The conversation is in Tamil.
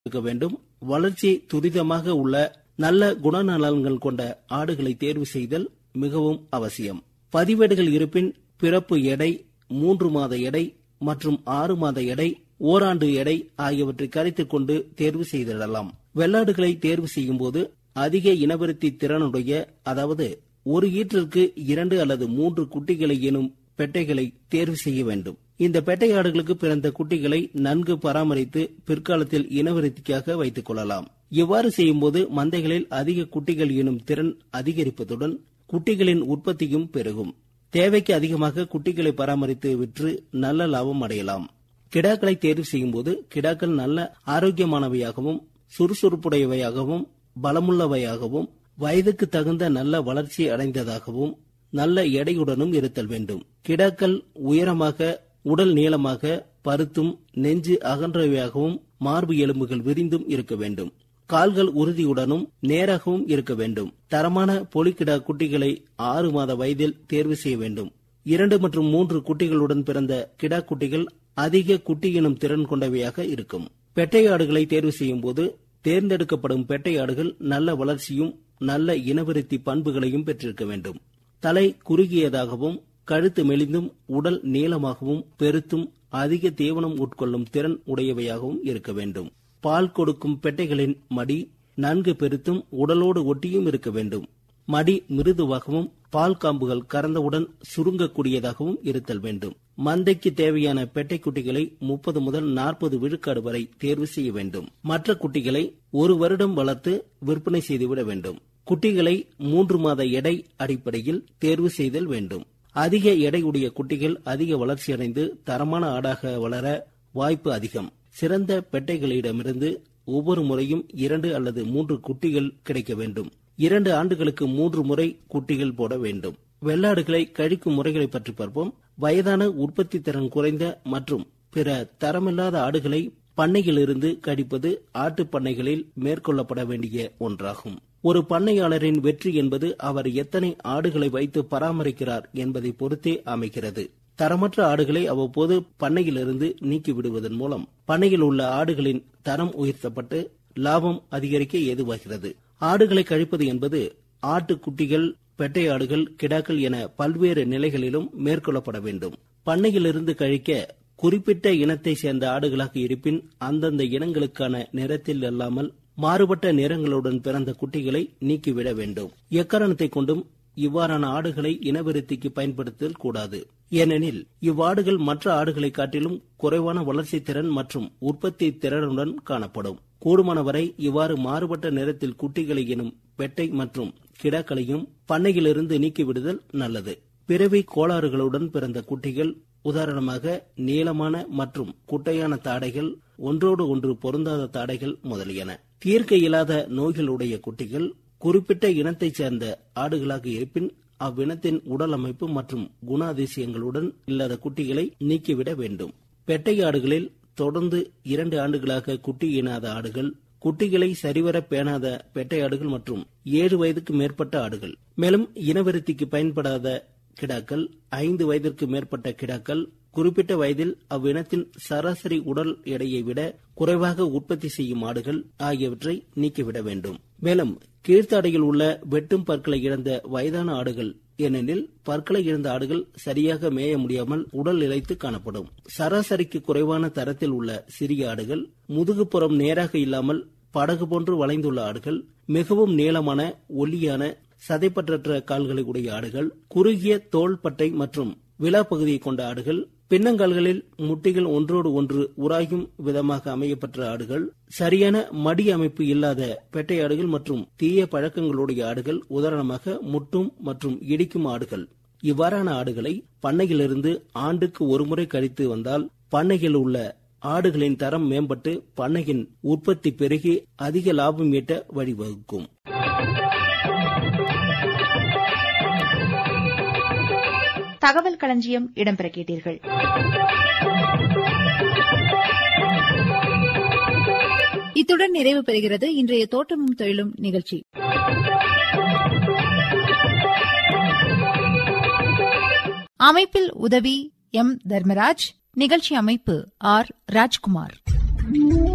இருக்க வேண்டும் வளர்ச்சி துரிதமாக உள்ள நல்ல குணநலன்கள் கொண்ட ஆடுகளை தேர்வு செய்தல் மிகவும் அவசியம் பதிவேடுகள் இருப்பின் பிறப்பு எடை மூன்று மாத எடை மற்றும் ஆறு மாத எடை ஓராண்டு எடை ஆகியவற்றை கருத்தில் கொண்டு தேர்வு செய்திடலாம் வெள்ளாடுகளை தேர்வு செய்யும் போது அதிக இனவிருத்தி திறனுடைய அதாவது ஒரு ஈற்றிற்கு இரண்டு அல்லது மூன்று குட்டிகளை எனும் பெட்டைகளை தேர்வு செய்ய வேண்டும் இந்த பெட்டை ஆடுகளுக்கு பிறந்த குட்டிகளை நன்கு பராமரித்து பிற்காலத்தில் இனவிருத்திக்காக வைத்துக் கொள்ளலாம் இவ்வாறு செய்யும்போது மந்தைகளில் அதிக குட்டிகள் எனும் திறன் அதிகரிப்பதுடன் குட்டிகளின் உற்பத்தியும் பெருகும் தேவைக்கு அதிகமாக குட்டிகளை பராமரித்து விற்று நல்ல லாபம் அடையலாம் கிடாக்களை தேர்வு செய்யும் போது கிடாக்கள் நல்ல ஆரோக்கியமானவையாகவும் சுறுசுறுப்புடையவையாகவும் பலமுள்ளவையாகவும் வயதுக்கு தகுந்த நல்ல வளர்ச்சி அடைந்ததாகவும் நல்ல எடையுடனும் இருத்தல் வேண்டும் கிடாக்கள் உயரமாக உடல் நீளமாக பருத்தும் நெஞ்சு அகன்றவையாகவும் மார்பு எலும்புகள் விரிந்தும் இருக்க வேண்டும் கால்கள் உறுதியுடனும் நேராகவும் இருக்க வேண்டும் தரமான பொலிக்கிடா குட்டிகளை ஆறு மாத வயதில் தேர்வு செய்ய வேண்டும் இரண்டு மற்றும் மூன்று குட்டிகளுடன் பிறந்த கிடா குட்டிகள் அதிக குட்டி எனும் திறன் கொண்டவையாக இருக்கும் பெட்டை ஆடுகளை தேர்வு செய்யும் போது தேர்ந்தெடுக்கப்படும் பெட்டை ஆடுகள் நல்ல வளர்ச்சியும் நல்ல இனவிருத்தி பண்புகளையும் பெற்றிருக்க வேண்டும் தலை குறுகியதாகவும் கழுத்து மெலிந்தும் உடல் நீளமாகவும் பெருத்தும் அதிக தீவனம் உட்கொள்ளும் திறன் உடையவையாகவும் இருக்க வேண்டும் பால் கொடுக்கும் பெட்டைகளின் மடி நன்கு பெருத்தும் உடலோடு ஒட்டியும் இருக்க வேண்டும் மடி மிருதுவாகவும் பால் காம்புகள் கறந்தவுடன் சுருங்கக்கூடியதாகவும் இருத்தல் வேண்டும் மந்தைக்கு தேவையான பெட்டை குட்டிகளை முப்பது முதல் நாற்பது விழுக்காடு வரை தேர்வு செய்ய வேண்டும் மற்ற குட்டிகளை ஒரு வருடம் வளர்த்து விற்பனை செய்துவிட வேண்டும் குட்டிகளை மூன்று மாத எடை அடிப்படையில் தேர்வு செய்தல் வேண்டும் அதிக எடையுடைய குட்டிகள் அதிக வளர்ச்சியடைந்து தரமான ஆடாக வளர வாய்ப்பு அதிகம் சிறந்த பெட்டைகளிடமிருந்து ஒவ்வொரு முறையும் இரண்டு அல்லது மூன்று குட்டிகள் கிடைக்க வேண்டும் இரண்டு ஆண்டுகளுக்கு மூன்று முறை குட்டிகள் போட வேண்டும் வெள்ளாடுகளை கழிக்கும் முறைகளை பற்றி பார்ப்போம் வயதான உற்பத்தி திறன் குறைந்த மற்றும் பிற தரமில்லாத ஆடுகளை பண்ணையிலிருந்து கழிப்பது ஆட்டு பண்ணைகளில் மேற்கொள்ளப்பட வேண்டிய ஒன்றாகும் ஒரு பண்ணையாளரின் வெற்றி என்பது அவர் எத்தனை ஆடுகளை வைத்து பராமரிக்கிறார் என்பதை பொறுத்தே அமைகிறது தரமற்ற ஆடுகளை அவ்வப்போது பண்ணையிலிருந்து நீக்கி விடுவதன் மூலம் பண்ணையில் உள்ள ஆடுகளின் தரம் உயர்த்தப்பட்டு லாபம் அதிகரிக்க ஏதுவாகிறது ஆடுகளை கழிப்பது என்பது ஆட்டுக்குட்டிகள் பெட்டை ஆடுகள் கிடாக்கள் என பல்வேறு நிலைகளிலும் மேற்கொள்ளப்பட வேண்டும் பண்ணையிலிருந்து கழிக்க குறிப்பிட்ட இனத்தை சேர்ந்த ஆடுகளாக இருப்பின் அந்தந்த இனங்களுக்கான நிறத்தில் அல்லாமல் மாறுபட்ட நிறங்களுடன் பிறந்த குட்டிகளை நீக்கிவிட வேண்டும் எக்காரணத்தை கொண்டும் இவ்வாறான ஆடுகளை இனவிருத்திக்கு பயன்படுத்தல் கூடாது ஏனெனில் இவ்வாடுகள் மற்ற ஆடுகளை காட்டிலும் குறைவான வளர்ச்சி திறன் மற்றும் உற்பத்தி திறனுடன் காணப்படும் கூடுமானவரை இவ்வாறு மாறுபட்ட நிறத்தில் குட்டிகளை எனும் பெட்டை மற்றும் கிடாக்களையும் பண்ணையிலிருந்து நீக்கிவிடுதல் நல்லது பிறவி கோளாறுகளுடன் பிறந்த குட்டிகள் உதாரணமாக நீளமான மற்றும் குட்டையான தாடைகள் ஒன்றோடு ஒன்று பொருந்தாத தாடைகள் முதலியன தீர்க்க இயலாத நோய்களுடைய குட்டிகள் குறிப்பிட்ட இனத்தைச் சேர்ந்த ஆடுகளாக இருப்பின் அவ்வினத்தின் உடல் அமைப்பு மற்றும் குணாதிசயங்களுடன் இல்லாத குட்டிகளை நீக்கிவிட வேண்டும் பெட்டை ஆடுகளில் தொடர்ந்து இரண்டு ஆண்டுகளாக குட்டி ஈனாத ஆடுகள் குட்டிகளை சரிவர பேணாத பெட்டை ஆடுகள் மற்றும் ஏழு வயதுக்கு மேற்பட்ட ஆடுகள் மேலும் இனவிருத்திக்கு பயன்படாத கிடாக்கள் ஐந்து வயதிற்கு மேற்பட்ட கிடாக்கள் குறிப்பிட்ட வயதில் அவ்வினத்தின் சராசரி உடல் எடையை விட குறைவாக உற்பத்தி செய்யும் ஆடுகள் ஆகியவற்றை நீக்கிவிட வேண்டும் மேலும் கீழ்த்தாடையில் உள்ள வெட்டும் பற்களை இழந்த வயதான ஆடுகள் ஏனெனில் பற்களை இழந்த ஆடுகள் சரியாக மேய முடியாமல் உடல் இழைத்து காணப்படும் சராசரிக்கு குறைவான தரத்தில் உள்ள சிறிய ஆடுகள் முதுகுப்புறம் நேராக இல்லாமல் படகு போன்று வளைந்துள்ள ஆடுகள் மிகவும் நீளமான ஒல்லியான சதைப்பற்றற்ற கால்களை உடைய ஆடுகள் குறுகிய தோள்பட்டை மற்றும் விழா பகுதியை கொண்ட ஆடுகள் பின்னங்கால்களில் முட்டிகள் ஒன்றோடு ஒன்று உராயும் விதமாக அமையப்பட்ட ஆடுகள் சரியான மடி அமைப்பு இல்லாத பெட்டை ஆடுகள் மற்றும் தீய பழக்கங்களுடைய ஆடுகள் உதாரணமாக முட்டும் மற்றும் இடிக்கும் ஆடுகள் இவ்வாறான ஆடுகளை பண்ணையிலிருந்து ஆண்டுக்கு ஒருமுறை கழித்து வந்தால் பண்ணையில் உள்ள ஆடுகளின் தரம் மேம்பட்டு பண்ணையின் உற்பத்தி பெருகி அதிக லாபம் ஈட்ட வழிவகுக்கும் தகவல் களஞ்சியம் இடம்பெற கேட்டீர்கள் இத்துடன் நிறைவு பெறுகிறது இன்றைய தோட்டமும் தொழிலும் நிகழ்ச்சி அமைப்பில் உதவி எம் தர்மராஜ் நிகழ்ச்சி அமைப்பு ஆர் ராஜ்குமார்